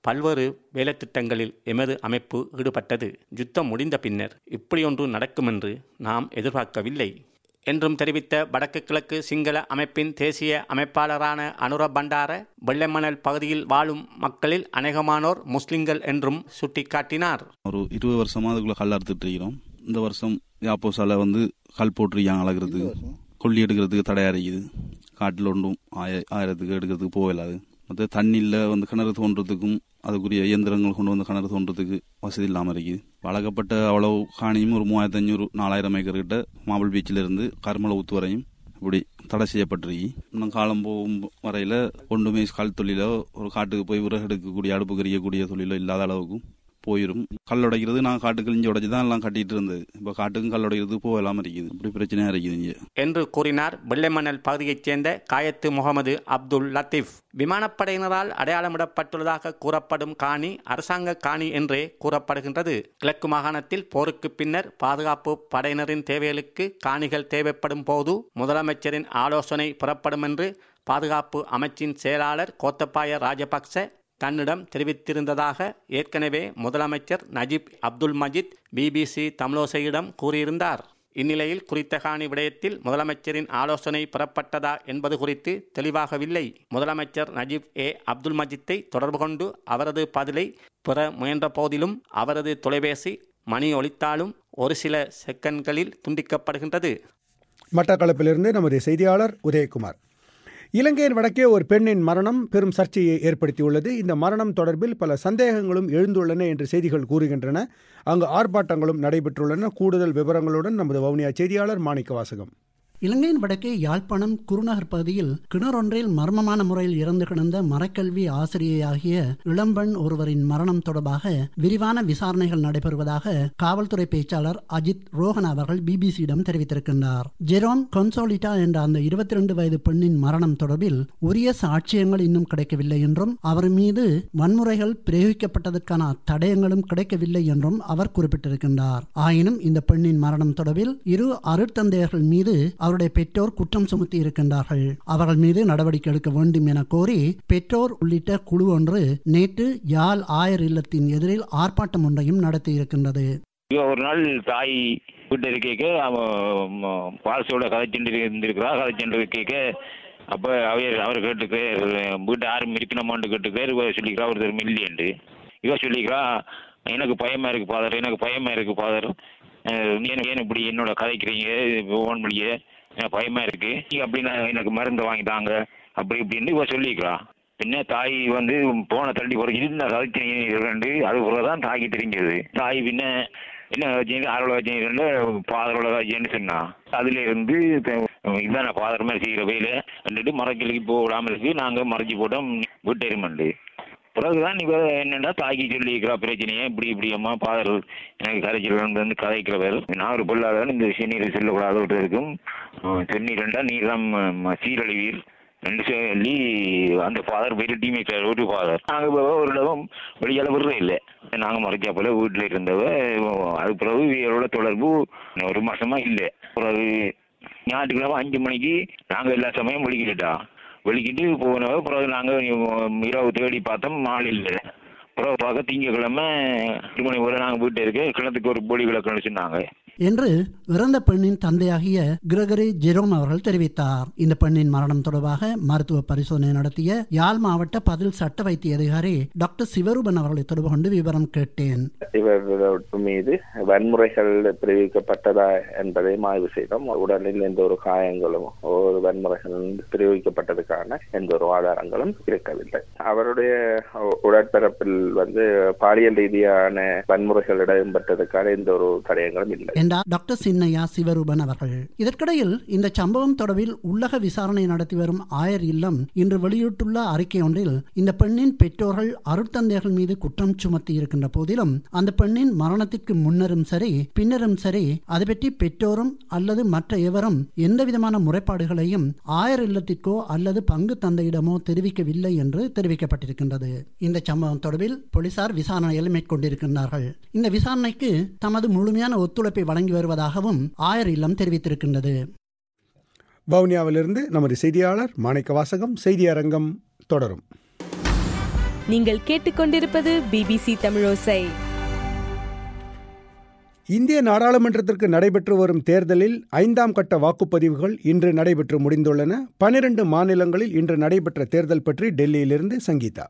பல்வேறு வேலைத்திட்டங்களில் எமது அமைப்பு ஈடுபட்டது யுத்தம் முடிந்த பின்னர் இப்படியொன்று நடக்கும் என்று நாம் எதிர்பார்க்கவில்லை என்றும் தெரிவித்த வடக்கு கிழக்கு சிங்கள அமைப்பின் தேசிய அமைப்பாளரான அனுர பண்டார வெள்ளைமணல் பகுதியில் வாழும் மக்களில் அநேகமானோர் முஸ்லிம்கள் என்றும் சுட்டிக்காட்டினார் ஒரு இருபது வருஷமா அதுக்குள்ள கல் அறுத்துட்டு இருக்கிறோம் இந்த வருஷம் யாப்போசால வந்து கல் போட்டிருக்காங்க அழகிறதுக்கு கொல்லி எடுக்கிறதுக்கு தடையா இருக்குது காட்டில் ஒன்றும் ஆய ஆயிரத்துக்கு எடுக்கிறதுக்கு போகலாது மற்ற தண்ணியில் வந்து கிணறு தோன்றதுக்கும் அதுக்குரிய இயந்திரங்கள் கொண்டு வந்து கிணறு தோன்றதுக்கு வசதி இல்லாமல் இருக்குது வழங்கப்பட்ட அவ்வளவு காணியும் ஒரு மூவாயிரத்தி அஞ்சூறு நாலாயிரம் ஏக்கர் கிட்ட மாவல் பீச்சில் இருந்து கருமலை ஊத்து வரையும் இப்படி தடை செய்யப்பட்டிருக்கு இன்னும் காலம் போகும் வரையில் ஒன்றுமே கால் தொழிலோ ஒரு காட்டுக்கு போய் விறகு எடுக்கக்கூடிய அடுப்பு கறியக்கூடிய தொழிலோ இல்லாத அளவுக்கும் போயிடும் கல் உடைக்கிறது நான் காட்டுக்கு இஞ்சி உடைச்சு தான் எல்லாம் கட்டிட்டு இருந்தது இப்போ காட்டுக்கும் கல் உடைக்கிறது போகலாம இருக்குது இப்படி பிரச்சனையா இருக்குது இங்கே என்று கூறினார் வெள்ளைமணல் பகுதியைச் சேர்ந்த காயத்து முகமது அப்துல் லத்தீப் விமானப்படையினரால் அடையாளமிடப்பட்டுள்ளதாக கூறப்படும் காணி அரசாங்க காணி என்றே கூறப்படுகின்றது கிழக்கு மாகாணத்தில் போருக்கு பின்னர் பாதுகாப்பு படையினரின் தேவைகளுக்கு காணிகள் தேவைப்படும் போது முதலமைச்சரின் ஆலோசனை புறப்படும் என்று பாதுகாப்பு அமைச்சின் செயலாளர் கோத்தபாய ராஜபக்ச தன்னிடம் தெரிவித்திருந்ததாக ஏற்கனவே முதலமைச்சர் நஜீப் அப்துல் மஜித் பிபிசி தமிழோசையிடம் கூறியிருந்தார் இந்நிலையில் குறித்த காணி விடயத்தில் முதலமைச்சரின் ஆலோசனை பெறப்பட்டதா என்பது குறித்து தெளிவாகவில்லை முதலமைச்சர் நஜீப் ஏ அப்துல் மஜித்தை தொடர்பு கொண்டு அவரது பதிலை பெற முயன்ற போதிலும் அவரது தொலைபேசி மணி ஒலித்தாலும் ஒரு சில செகண்ட்களில் துண்டிக்கப்படுகின்றது மட்டக்களப்பிலிருந்து நமது செய்தியாளர் உதயகுமார் இலங்கையின் வடக்கே ஒரு பெண்ணின் மரணம் பெரும் சர்ச்சையை ஏற்படுத்தியுள்ளது இந்த மரணம் தொடர்பில் பல சந்தேகங்களும் எழுந்துள்ளன என்று செய்திகள் கூறுகின்றன அங்கு ஆர்ப்பாட்டங்களும் நடைபெற்றுள்ளன கூடுதல் விவரங்களுடன் நமது வவுனியா செய்தியாளர் மாணிக்க வாசகம் இலங்கையின் வடக்கே யாழ்ப்பாணம் குருநகர் பகுதியில் கிணறொன்றில் மர்மமான முறையில் இறந்து கிடந்த மரக்கல்வி ஆசிரியையாகிய இளம்பெண் ஒருவரின் மரணம் தொடர்பாக விரிவான விசாரணைகள் நடைபெறுவதாக காவல்துறை பேச்சாளர் அஜித் ரோஹன் அவர்கள் பிபிசியிடம் தெரிவித்திருக்கின்றார் ஜெரோம் கொன்சோலிட்டா என்ற அந்த இருபத்தி ரெண்டு வயது பெண்ணின் மரணம் தொடர்பில் உரிய சாட்சியங்கள் இன்னும் கிடைக்கவில்லை என்றும் அவர் மீது வன்முறைகள் பிரயோகிக்கப்பட்டதற்கான தடயங்களும் கிடைக்கவில்லை என்றும் அவர் குறிப்பிட்டிருக்கின்றார் ஆயினும் இந்த பெண்ணின் மரணம் தொடர்பில் இரு அருட்தந்தையர்கள் மீது அவருடைய பெற்றோர் குற்றம் சுமத்தி இருக்கின்றார்கள் அவர்கள் மீது நடவடிக்கை எடுக்க வேண்டும் என கோரி பெற்றோர் உள்ளிட்ட குழு ஒன்று நேற்று யாழ் ஆயர் இல்லத்தின் எதிரில் ஆர்ப்பாட்டம் ஒன்றையும் நடத்தி இருக்கின்றது ஒரு நாள் தாய் வீட்டு இருக்கைக்கு அவன் பால்சோட கதைச்சென்று இருந்திருக்கிறா கதைச்சென்று கேட்க அப்போ அவர் அவர் கேட்டுக்கு வீட்டை யாரும் இருக்கணுமான்னு கேட்டுக்கார் இவ சொல்லிக்கிறா ஒருத்தர் மில்லியன்ட்டு இவ சொல்லிக்கிறா எனக்கு பயமா இருக்கு ஃபாதர் எனக்கு பயமா இருக்கு ஃபாதர் ஏன் ஏன் இப்படி என்னோட கதைக்கிறீங்க ஓன் மொழியே எனக்கு பயமா இருக்கு நீங்க அப்படின்னா எனக்கு மருந்து வாங்கி தாங்க அப்படி இப்படின்னு இவ சொல்லிக்கிறா பின்ன தாய் வந்து போன தள்ளி ஒரு இருந்த கதைக்கிறீங்க அது தான் தாய்க்கு தெரிஞ்சது தாய் பின்ன என்ன வச்சீங்க ஆரோட வச்சீங்க ஃபாதரோட வச்சேன்னு சொன்னா அதுல இருந்து இதான் ஃபாதர் மாதிரி செய்கிற வெயில வந்துட்டு மரக்கிளைக்கு போக விடாமல் இருக்கு நாங்க மறைச்சி போட்டோம் வீட்டெருமண்டு பிறகுதான் இவ என்னன்னா தாய்க்கு சொல்லியிருக்கிறா பிரச்சனையே இப்படி இப்படி அம்மா ஃபாதர் எனக்கு கதைக்கிறவன் வந்து கதைக்கிறவர் நான் ஒரு பொருளாதாரம் இந்த சென்னீர் செல்லக்கூடாது விட்டுருக்கும் சென்னீர் நீர் தான் சீரழிவீர் ரெண்டு சொல்லி அந்த ஃபாதர் போயிட்டு டீமேட் ஒரு ஃபாதர் நாங்கள் இப்போ ஒரு இடம் வெளியால விடுறே இல்லை நாங்கள் மறைச்சா போல வீட்டில் இருந்தவ அது பிறகு இவரோட தொடர்பு ஒரு மாசமா இல்லை பிறகு ஞாயிற்றுக்கிழமை அஞ்சு மணிக்கு நாங்கள் எல்லா சமயம் வெளிக்கிட்டா வெளிக்கிட்டு போனவ பிறகு நாங்கள் இரவு தேடி பார்த்தோம் நாள் இல்லை பிறகு பார்க்க திங்கக்கிழமை எட்டு மணி வரை நாங்கள் வீட்டில் இருக்க கிணத்துக்கு ஒரு பொடி விளக்குன்னு சொன்னாங்க என்று இறந்த பெண்ணின் தந்தையாகிய கிரகரி ஜெரோம் அவர்கள் தெரிவித்தார் இந்த பெண்ணின் மரணம் தொடர்பாக மருத்துவ பரிசோதனை நடத்திய யாழ் மாவட்ட பதில் சட்ட வைத்திய அதிகாரி டாக்டர் சிவரூபன் அவர்களை தொடர்பு கொண்டு விவரம் கேட்டேன் இவர் மீது வன்முறைகள் பிரயோகிக்கப்பட்டதா என்பதை ஆய்வு செய்தோம் உடலில் எந்த ஒரு காயங்களும் ஒரு வன்முறைகள் பிரயோகிக்கப்பட்டதுக்கான எந்த ஒரு ஆதாரங்களும் இருக்கவில்லை அவருடைய உடற்பிறப்பில் வந்து பாலியல் ரீதியான வன்முறைகள் இடம்பெற்றதுக்கான எந்த ஒரு தடயங்களும் இல்லை என்றார் டாக்டர் சின்னையா சிவரூபன் அவர்கள் இதற்கிடையில் இந்த சம்பவம் தொடர்பில் உள்ளக விசாரணை நடத்தி வரும் ஆயர் இல்லம் இன்று வெளியிட்டுள்ள அறிக்கை ஒன்றில் இந்த பெண்ணின் பெற்றோர்கள் அருட்தந்தையர்கள் மீது குற்றம் சுமத்தி இருக்கின்ற போதிலும் அந்த பெண்ணின் மரணத்திற்கு முன்னரும் சரி பின்னரும் சரி அதை பற்றி பெற்றோரும் அல்லது மற்ற எவரும் எந்த விதமான முறைப்பாடுகளையும் ஆயர் இல்லத்திற்கோ அல்லது பங்கு தந்தையிடமோ தெரிவிக்கவில்லை என்று தெரிவிக்கப்பட்டிருக்கின்றது இந்த சம்பவம் தொடர்பில் போலீசார் விசாரணைகளை மேற்கொண்டிருக்கின்றார்கள் இந்த விசாரணைக்கு தமது முழுமையான ஒத்துழைப்பை வழங்கி வருவதாகவும் ஆயர் இல்லம் தெரிவித்திருக்கின்றது வவுனியாவிலிருந்து நமது செய்தியாளர் மாணிக்க வாசகம் செய்தி அரங்கம் தொடரும் நீங்கள் கேட்டுக்கொண்டிருப்பது பிபிசி தமிழோசை இந்திய நாடாளுமன்றத்திற்கு நடைபெற்று வரும் தேர்தலில் ஐந்தாம் கட்ட வாக்குப்பதிவுகள் இன்று நடைபெற்று முடிந்துள்ளன பனிரெண்டு மாநிலங்களில் இன்று நடைபெற்ற தேர்தல் பற்றி டெல்லியிலிருந்து சங்கீதா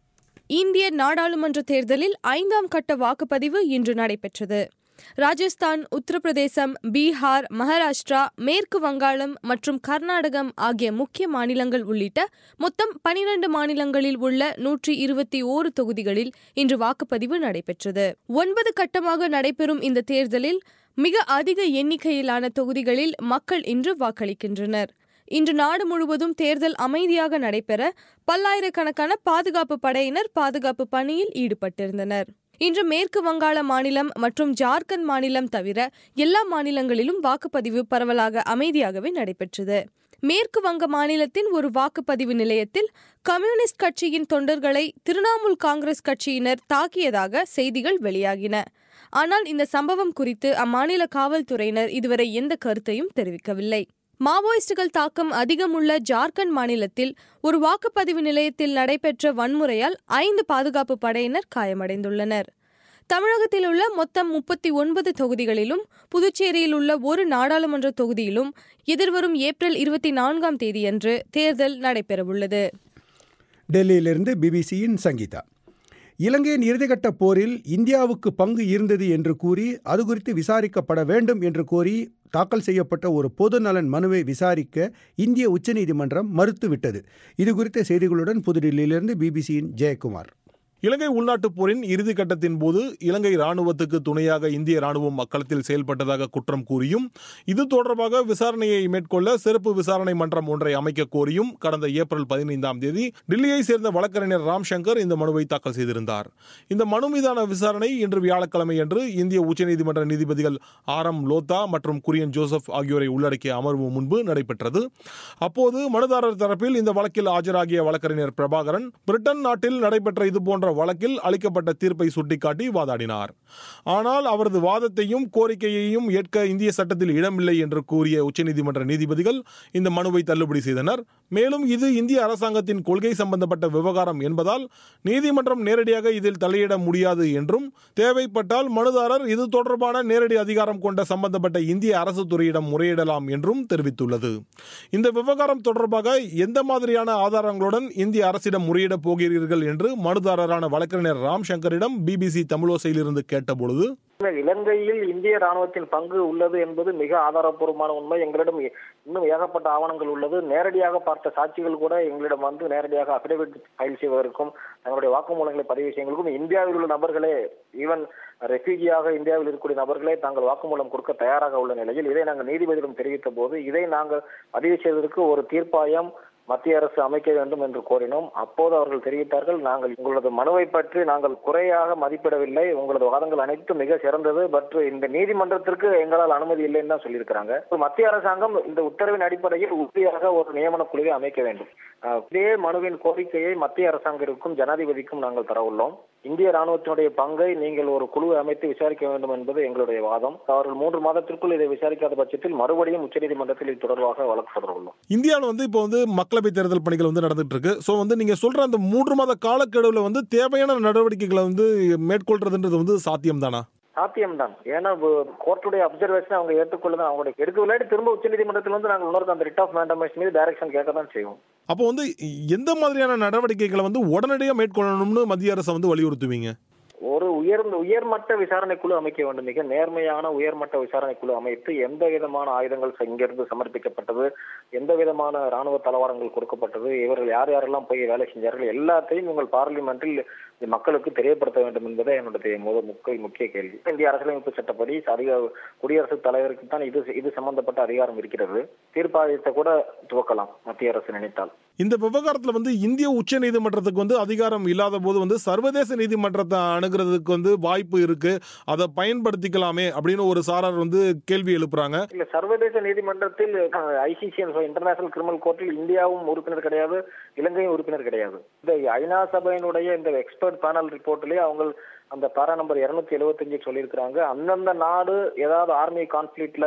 இந்திய நாடாளுமன்ற தேர்தலில் ஐந்தாம் கட்ட வாக்குப்பதிவு இன்று நடைபெற்றது ராஜஸ்தான் உத்தரப்பிரதேசம் பீகார் மகாராஷ்டிரா மேற்கு வங்காளம் மற்றும் கர்நாடகம் ஆகிய முக்கிய மாநிலங்கள் உள்ளிட்ட மொத்தம் பனிரண்டு மாநிலங்களில் உள்ள நூற்றி இருபத்தி ஓரு தொகுதிகளில் இன்று வாக்குப்பதிவு நடைபெற்றது ஒன்பது கட்டமாக நடைபெறும் இந்த தேர்தலில் மிக அதிக எண்ணிக்கையிலான தொகுதிகளில் மக்கள் இன்று வாக்களிக்கின்றனர் இன்று நாடு முழுவதும் தேர்தல் அமைதியாக நடைபெற பல்லாயிரக்கணக்கான பாதுகாப்பு படையினர் பாதுகாப்பு பணியில் ஈடுபட்டிருந்தனர் இன்று மேற்கு வங்காள மாநிலம் மற்றும் ஜார்க்கண்ட் மாநிலம் தவிர எல்லா மாநிலங்களிலும் வாக்குப்பதிவு பரவலாக அமைதியாகவே நடைபெற்றது மேற்கு வங்க மாநிலத்தின் ஒரு வாக்குப்பதிவு நிலையத்தில் கம்யூனிஸ்ட் கட்சியின் தொண்டர்களை திரிணாமுல் காங்கிரஸ் கட்சியினர் தாக்கியதாக செய்திகள் வெளியாகின ஆனால் இந்த சம்பவம் குறித்து அம்மாநில காவல்துறையினர் இதுவரை எந்த கருத்தையும் தெரிவிக்கவில்லை மாவோயிஸ்டுகள் தாக்கம் அதிகமுள்ள ஜார்க்கண்ட் மாநிலத்தில் ஒரு வாக்குப்பதிவு நிலையத்தில் நடைபெற்ற வன்முறையால் ஐந்து பாதுகாப்பு படையினர் காயமடைந்துள்ளனர் தமிழகத்தில் உள்ள மொத்தம் முப்பத்தி ஒன்பது தொகுதிகளிலும் புதுச்சேரியில் உள்ள ஒரு நாடாளுமன்ற தொகுதியிலும் எதிர்வரும் ஏப்ரல் இருபத்தி நான்காம் தேதியன்று தேர்தல் நடைபெறவுள்ளது டெல்லியிலிருந்து பிபிசியின் சங்கீதா இலங்கையின் இறுதிக்கட்ட போரில் இந்தியாவுக்கு பங்கு இருந்தது என்று கூறி அது குறித்து விசாரிக்கப்பட வேண்டும் என்று கோரி தாக்கல் செய்யப்பட்ட ஒரு பொது நலன் மனுவை விசாரிக்க இந்திய உச்சநீதிமன்றம் மறுத்துவிட்டது இது குறித்த செய்திகளுடன் புதுடில்லியிலிருந்து பிபிசியின் ஜெயக்குமார் இலங்கை உள்நாட்டுப் போரின் இறுதி கட்டத்தின் போது இலங்கை ராணுவத்துக்கு துணையாக இந்திய ராணுவம் அக்களத்தில் செயல்பட்டதாக குற்றம் கூறியும் இது தொடர்பாக விசாரணையை மேற்கொள்ள சிறப்பு விசாரணை மன்றம் ஒன்றை அமைக்க கோரியும் கடந்த ஏப்ரல் பதினைந்தாம் தேதி டெல்லியை சேர்ந்த வழக்கறிஞர் ராம் சங்கர் இந்த மனுவை தாக்கல் செய்திருந்தார் இந்த மனு மீதான விசாரணை இன்று வியாழக்கிழமை அன்று இந்திய உச்சநீதிமன்ற நீதிபதிகள் ஆர் எம் லோத்தா மற்றும் குரியன் ஜோசப் ஆகியோரை உள்ளடக்கிய அமர்வு முன்பு நடைபெற்றது அப்போது மனுதாரர் தரப்பில் இந்த வழக்கில் ஆஜராகிய வழக்கறிஞர் பிரபாகரன் பிரிட்டன் நாட்டில் நடைபெற்ற இதுபோன்ற வழக்கில் அளிக்கப்பட்ட தீர்ப்பை சுட்டிக்காட்டி வாதாடினார் ஆனால் அவரது வாதத்தையும் கோரிக்கையையும் ஏற்க இந்திய சட்டத்தில் இடமில்லை என்று கூறிய உச்சநீதிமன்ற நீதிபதிகள் இந்த மனுவை தள்ளுபடி செய்தனர் மேலும் இது இந்திய அரசாங்கத்தின் கொள்கை சம்பந்தப்பட்ட விவகாரம் என்பதால் நீதிமன்றம் நேரடியாக இதில் தலையிட முடியாது என்றும் தேவைப்பட்டால் மனுதாரர் இது தொடர்பான நேரடி அதிகாரம் கொண்ட சம்பந்தப்பட்ட இந்திய அரசு துறையிடம் முறையிடலாம் என்றும் தெரிவித்துள்ளது இந்த விவகாரம் தொடர்பாக எந்த மாதிரியான ஆதாரங்களுடன் இந்திய அரசிடம் முறையிடப் போகிறீர்கள் என்று மனுதாரரான வழக்கறிஞர் ராம் சங்கரிடம் பிபிசி தமிழோசையிலிருந்து கேட்டபொழுது இலங்கையில் இந்திய ராணுவத்தின் பங்கு உள்ளது என்பது மிக ஆதாரப்பூர்வமான உண்மை எங்களிடம் இன்னும் ஏகப்பட்ட ஆவணங்கள் உள்ளது நேரடியாக பார்த்த சாட்சிகள் கூட எங்களிடம் வந்து நேரடியாக அபிடவிட் ஃபைல் செய்வதற்கும் தங்களுடைய வாக்குமூலங்களை பதிவு செய்வதற்கும் இந்தியாவில் உள்ள நபர்களே ஈவன் ரெஃப்யூஜியாக இந்தியாவில் இருக்கக்கூடிய நபர்களே தாங்கள் வாக்குமூலம் கொடுக்க தயாராக உள்ள நிலையில் இதை நாங்கள் நீதிபதியிடம் தெரிவித்த போது இதை நாங்கள் பதிவு செய்வதற்கு ஒரு தீர்ப்பாயம் மத்திய அரசு அமைக்க வேண்டும் என்று கோரினோம் அப்போது அவர்கள் தெரிவித்தார்கள் நாங்கள் உங்களது மனுவை பற்றி நாங்கள் குறையாக மதிப்பிடவில்லை உங்களது வாதங்கள் அனைத்தும் மிக சிறந்தது பட் இந்த நீதிமன்றத்திற்கு எங்களால் அனுமதி இல்லைன்னு தான் சொல்லியிருக்கிறாங்க மத்திய அரசாங்கம் இந்த உத்தரவின் அடிப்படையில் உறுதியாக ஒரு நியமன குழுவை அமைக்க வேண்டும் இதே மனுவின் கோரிக்கையை மத்திய அரசாங்கத்திற்கும் ஜனாதிபதிக்கும் நாங்கள் தர உள்ளோம் இந்திய ராணுவத்தினுடைய பங்கை நீங்கள் ஒரு குழுவை அமைத்து விசாரிக்க வேண்டும் என்பது எங்களுடைய வாதம் அவர்கள் மூன்று மாதத்திற்குள் இதை விசாரிக்காத பட்சத்தில் மறுபடியும் உச்சநீதிமன்றத்தில் இது தொடர்பாக வழக்கு தொடர உள்ளோம் இந்தியாவில் வந்து இப்போ வந்து மக்களவை தேர்தல் பணிகள் வந்து நடந்துட்டு இருக்கு ஸோ வந்து நீங்க சொல்ற அந்த மூன்று மாத காலக்கெடுவில் வந்து தேவையான நடவடிக்கைகளை வந்து மேற்கொள்றதுன்றது வந்து சாத்தியம் தானா சாத்தியம்தான் ஏன்னா கோர்ட்டுடைய அப்சர்வேஷன் அவங்க ஏற்றுக்கொள்ளதான் அவங்களுடைய எடுக்க விளையாடி திரும்ப உச்சநீதிமன்றத்தில் வந்து நாங்கள் இன்னொரு அந்த ரிட் ஆஃப் மேண்டமேஷன் மீது டைரக்ஷன் கேட்க தான் செய்வோம் அப்போ வந்து எந்த மாதிரியான நடவடிக்கைகளை வந்து உடனடியாக மேற்கொள்ளணும்னு மத்திய அரசை வந்து வலியுறுத்துவீங்க ஒரு உயர்ந்த உயர்மட்ட விசாரணை குழு அமைக்க வேண்டும் மிக நேர்மையான உயர்மட்ட விசாரணை குழு அமைத்து எந்த விதமான ஆயுதங்கள் இங்கிருந்து சமர்ப்பிக்கப்பட்டது எந்த விதமான ராணுவ தளவாடங்கள் கொடுக்கப்பட்டது இவர்கள் யார் யாரெல்லாம் போய் வேலை செஞ்சார்கள் எல்லாத்தையும் உங்கள் பார்லிமெண்டில் மக்களுக்கு தெரியப்படுத்த வேண்டும் என்பதே என்னுடைய முதல் முக்கிய முக்கிய கேள்வி இந்திய அரசியலமைப்பு சட்டப்படி அதிக குடியரசுத் தலைவருக்கு தான் இது இது சம்பந்தப்பட்ட அதிகாரம் இருக்கிறது தீர்ப்பாயத்தை கூட துவக்கலாம் மத்திய அரசு நினைத்தால் இந்த விவகாரத்தில் வந்து இந்திய உச்ச நீதிமன்றத்துக்கு வந்து அதிகாரம் இல்லாத போது வந்து சர்வதேச நீதிமன்றத்தை அணுகிறதுக்கு வந்து வாய்ப்பு இருக்கு அதை பயன்படுத்திக்கலாமே அப்படின்னு ஒரு சாரர் வந்து கேள்வி எழுப்புறாங்க இல்ல சர்வதேச நீதிமன்றத்தில் ஐசிசி இன்டர்நேஷனல் கிரிமினல் கோர்ட்டில் இந்தியாவும் உறுப்பினர் கிடையாது இலங்கையும் உறுப்பினர் கிடையாது இந்த ஐநா சபையினுடைய இந்த எக்ஸ்பர்ட் பேனல் ரிப்போர்ட்லயே அவங்க அந்த பாரா நம்பர் இருநூத்தி எழுபத்தஞ்சு சொல்லியிருக்கிறாங்க அந்தந்த நாடு ஏதாவது ஆர்மி கான்ஃபிளிக்ட்ல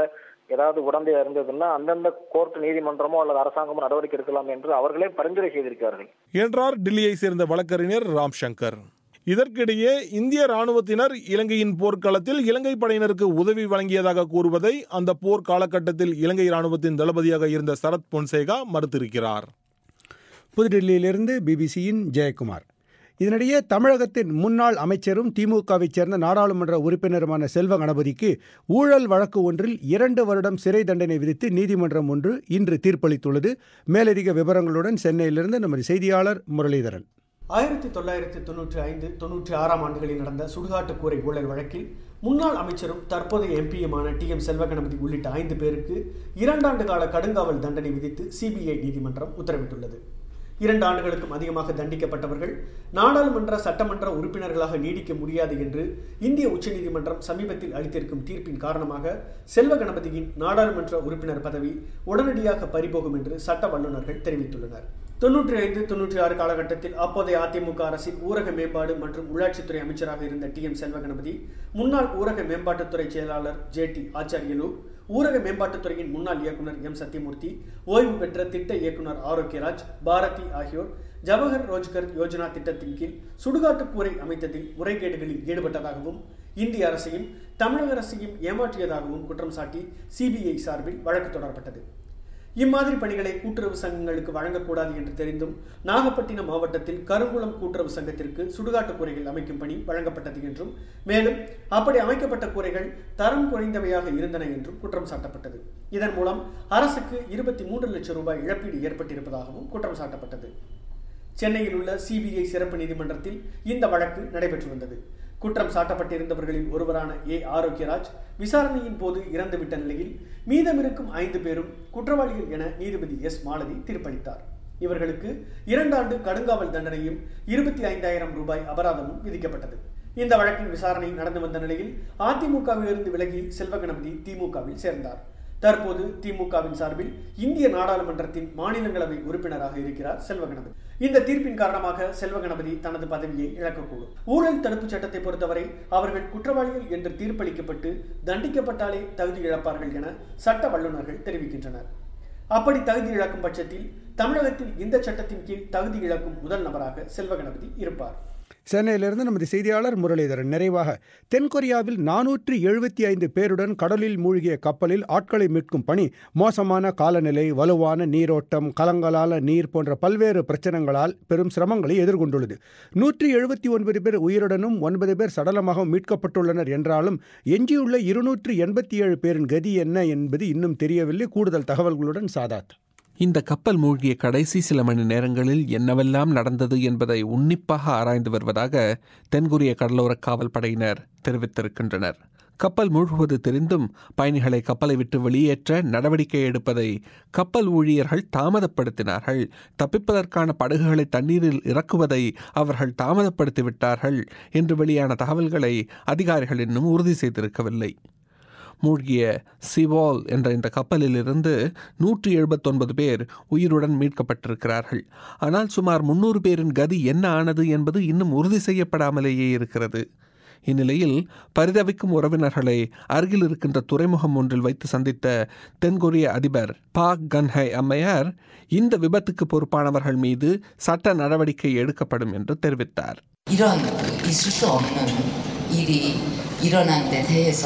ஏதாவது உடந்தையா இருந்ததுன்னா அந்தந்த கோர்ட் நீதிமன்றமோ அல்லது அரசாங்கமோ நடவடிக்கை எடுக்கலாம் என்று அவர்களே பரிந்துரை செய்திருக்கிறார்கள் என்றார் டெல்லியை சேர்ந்த வழக்கறிஞர் ராம் சங்கர் இதற்கிடையே இந்திய ராணுவத்தினர் இலங்கையின் போர்க்களத்தில் இலங்கை படையினருக்கு உதவி வழங்கியதாக கூறுவதை அந்த போர் காலகட்டத்தில் இலங்கை ராணுவத்தின் தளபதியாக இருந்த சரத் பொன்சேகா மறுத்திருக்கிறார் புதுடில்லியிலிருந்து பிபிசியின் ஜெயக்குமார் இதனிடையே தமிழகத்தின் முன்னாள் அமைச்சரும் திமுகவைச் சேர்ந்த நாடாளுமன்ற உறுப்பினருமான செல்வ கணபதிக்கு ஊழல் வழக்கு ஒன்றில் இரண்டு வருடம் சிறை தண்டனை விதித்து நீதிமன்றம் ஒன்று இன்று தீர்ப்பளித்துள்ளது மேலதிக விவரங்களுடன் சென்னையிலிருந்து நமது செய்தியாளர் முரளிதரன் ஆயிரத்தி தொள்ளாயிரத்தி தொன்னூற்றி ஐந்து தொன்னூற்றி ஆறாம் ஆண்டுகளில் நடந்த சுடுகாட்டுக்கூரை ஊழல் வழக்கில் முன்னாள் அமைச்சரும் தற்போதைய எம்பியுமான டி எம் செல்வகணபதி உள்ளிட்ட ஐந்து பேருக்கு இரண்டாண்டு கால கடுங்காவல் தண்டனை விதித்து சிபிஐ நீதிமன்றம் உத்தரவிட்டுள்ளது இரண்டு ஆண்டுகளுக்கும் அதிகமாக தண்டிக்கப்பட்டவர்கள் நாடாளுமன்ற சட்டமன்ற உறுப்பினர்களாக நீடிக்க முடியாது என்று இந்திய உச்சநீதிமன்றம் சமீபத்தில் அளித்திருக்கும் தீர்ப்பின் காரணமாக செல்வ கணபதியின் நாடாளுமன்ற உறுப்பினர் பதவி உடனடியாக பறிபோகும் என்று சட்ட வல்லுநர்கள் தெரிவித்துள்ளனர் தொன்னூற்றி ஐந்து தொன்னூற்றி ஆறு காலகட்டத்தில் அப்போதைய அதிமுக அரசின் ஊரக மேம்பாடு மற்றும் உள்ளாட்சித்துறை அமைச்சராக இருந்த டி எம் செல்வ கணபதி முன்னாள் ஊரக மேம்பாட்டுத்துறை செயலாளர் ஜே டி ஆச்சாரியலு ஊரக மேம்பாட்டுத்துறையின் முன்னாள் இயக்குநர் எம் சத்யமூர்த்தி ஓய்வு பெற்ற திட்ட இயக்குநர் ஆரோக்கியராஜ் பாரதி ஆகியோர் ஜவஹர் ரோஜ்கர் யோஜனா திட்டத்தின் கீழ் சுடுகாட்டு கூரை அமைத்ததில் முறைகேடுகளில் ஈடுபட்டதாகவும் இந்திய அரசையும் தமிழக அரசையும் ஏமாற்றியதாகவும் குற்றம் சாட்டி சிபிஐ சார்பில் வழக்கு தொடரப்பட்டது இம்மாதிரி பணிகளை கூட்டுறவு சங்கங்களுக்கு வழங்கக்கூடாது என்று தெரிந்தும் நாகப்பட்டினம் மாவட்டத்தில் கருங்குளம் கூட்டுறவு சங்கத்திற்கு சுடுகாட்டு கூரைகள் அமைக்கும் பணி வழங்கப்பட்டது என்றும் மேலும் அப்படி அமைக்கப்பட்ட கூரைகள் தரம் குறைந்தவையாக இருந்தன என்றும் குற்றம் சாட்டப்பட்டது இதன் மூலம் அரசுக்கு இருபத்தி மூன்று லட்சம் ரூபாய் இழப்பீடு ஏற்பட்டிருப்பதாகவும் குற்றம் சாட்டப்பட்டது சென்னையில் உள்ள சிபிஐ சிறப்பு நீதிமன்றத்தில் இந்த வழக்கு நடைபெற்று வந்தது குற்றம் சாட்டப்பட்டிருந்தவர்களில் ஒருவரான ஏ ஆரோக்கியராஜ் விசாரணையின் போது இறந்துவிட்ட நிலையில் மீதமிருக்கும் ஐந்து பேரும் குற்றவாளிகள் என நீதிபதி எஸ் மாலதி தீர்ப்பளித்தார் இவர்களுக்கு இரண்டாண்டு கடுங்காவல் தண்டனையும் இருபத்தி ஐந்தாயிரம் ரூபாய் அபராதமும் விதிக்கப்பட்டது இந்த வழக்கின் விசாரணை நடந்து வந்த நிலையில் அதிமுகவிலிருந்து விலகி செல்வகணபதி திமுகவில் சேர்ந்தார் தற்போது திமுகவின் சார்பில் இந்திய நாடாளுமன்றத்தின் மாநிலங்களவை உறுப்பினராக இருக்கிறார் செல்வகணபதி இந்த தீர்ப்பின் காரணமாக செல்வகணபதி தனது பதவியை இழக்கக்கூடும் ஊழல் தடுப்பு சட்டத்தை பொறுத்தவரை அவர்கள் குற்றவாளிகள் என்று தீர்ப்பளிக்கப்பட்டு தண்டிக்கப்பட்டாலே தகுதி இழப்பார்கள் என சட்ட வல்லுநர்கள் தெரிவிக்கின்றனர் அப்படி தகுதி இழக்கும் பட்சத்தில் தமிழகத்தில் இந்த சட்டத்தின் கீழ் தகுதி இழக்கும் முதல் நபராக செல்வகணபதி இருப்பார் சென்னையிலிருந்து நமது செய்தியாளர் முரளிதரன் நிறைவாக தென்கொரியாவில் நானூற்றி எழுபத்தி ஐந்து பேருடன் கடலில் மூழ்கிய கப்பலில் ஆட்களை மீட்கும் பணி மோசமான காலநிலை வலுவான நீரோட்டம் கலங்கலால நீர் போன்ற பல்வேறு பிரச்சனைகளால் பெரும் சிரமங்களை எதிர்கொண்டுள்ளது நூற்றி எழுபத்தி ஒன்பது பேர் உயிருடனும் ஒன்பது பேர் சடலமாக மீட்கப்பட்டுள்ளனர் என்றாலும் எஞ்சியுள்ள இருநூற்று எண்பத்தி ஏழு பேரின் கதி என்ன என்பது இன்னும் தெரியவில்லை கூடுதல் தகவல்களுடன் சாதாத் இந்த கப்பல் மூழ்கிய கடைசி சில மணி நேரங்களில் என்னவெல்லாம் நடந்தது என்பதை உன்னிப்பாக ஆராய்ந்து வருவதாக தென்கொரிய கடலோர காவல் படையினர் தெரிவித்திருக்கின்றனர் கப்பல் மூழ்குவது தெரிந்தும் பயணிகளை கப்பலை விட்டு வெளியேற்ற நடவடிக்கை எடுப்பதை கப்பல் ஊழியர்கள் தாமதப்படுத்தினார்கள் தப்பிப்பதற்கான படகுகளை தண்ணீரில் இறக்குவதை அவர்கள் தாமதப்படுத்திவிட்டார்கள் என்று வெளியான தகவல்களை அதிகாரிகள் இன்னும் உறுதி செய்திருக்கவில்லை மூழ்கிய சிவால் என்ற இந்த கப்பலிலிருந்து நூற்றி எழுபத்தொன்பது பேர் உயிருடன் மீட்கப்பட்டிருக்கிறார்கள் ஆனால் சுமார் முன்னூறு பேரின் கதி என்ன ஆனது என்பது இன்னும் உறுதி செய்யப்படாமலேயே இருக்கிறது இந்நிலையில் பரிதவிக்கும் உறவினர்களை அருகில் இருக்கின்ற துறைமுகம் ஒன்றில் வைத்து சந்தித்த தென்கொரிய அதிபர் பாக் கன்ஹை அம்மையார் இந்த விபத்துக்கு பொறுப்பானவர்கள் மீது சட்ட நடவடிக்கை எடுக்கப்படும் என்று தெரிவித்தார் 이런 있을 수 없는 일이 일어난 데 대해서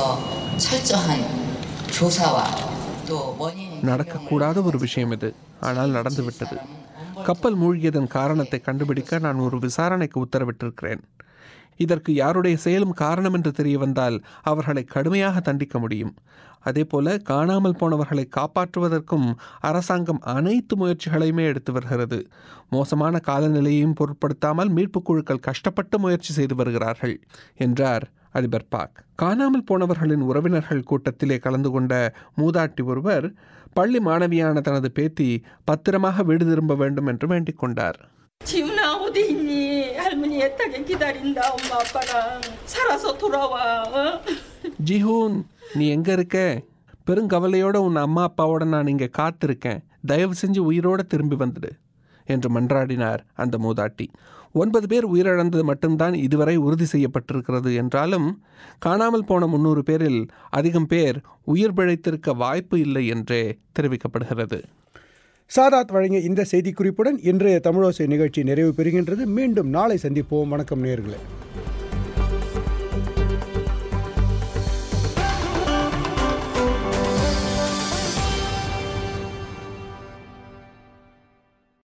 철저한 조사와 또 원인 நடக்கக்கூடாத ஒரு விஷயம் இது ஆனால் நடந்துவிட்டது கப்பல் மூழ்கியதன் காரணத்தை கண்டுபிடிக்க நான் ஒரு விசாரணைக்கு உத்தரவிட்டிருக்கிறேன் இதற்கு யாருடைய செயலும் காரணம் என்று தெரிய வந்தால் அவர்களை கடுமையாக தண்டிக்க முடியும் அதேபோல காணாமல் போனவர்களை காப்பாற்றுவதற்கும் அரசாங்கம் அனைத்து முயற்சிகளையுமே எடுத்து வருகிறது மோசமான காலநிலையையும் பொருட்படுத்தாமல் மீட்புக் குழுக்கள் கஷ்டப்பட்டு முயற்சி செய்து வருகிறார்கள் என்றார் அதிபர் பாக் காணாமல் போனவர்களின் உறவினர்கள் கூட்டத்திலே கலந்து கொண்ட மூதாட்டி ஒருவர் பள்ளி மாணவியான தனது பேத்தி பத்திரமாக வீடு திரும்ப வேண்டும் என்று வேண்டிக் கொண்டார் 지훈아 어디 있니? 할머니 애타게 기다린다 엄마 아빠랑 살아서 돌아와 어? ஜிஹூன் நீ எங்க இருக்க பெருங்கவலையோட உன் அம்மா அப்பாவோட நான் இங்கே காத்திருக்கேன் தயவு செஞ்சு உயிரோட திரும்பி வந்துடு என்று மன்றாடினார் அந்த மூதாட்டி ஒன்பது பேர் உயிரிழந்தது மட்டும்தான் இதுவரை உறுதி செய்யப்பட்டிருக்கிறது என்றாலும் காணாமல் போன முன்னூறு பேரில் அதிகம் பேர் உயிர் பிழைத்திருக்க வாய்ப்பு இல்லை என்றே தெரிவிக்கப்படுகிறது சாதாத் வழங்கிய இந்த செய்திக்குறிப்புடன் இன்றைய தமிழோசை நிகழ்ச்சி நிறைவு பெறுகின்றது மீண்டும் நாளை சந்திப்போம் வணக்கம் நேர்களே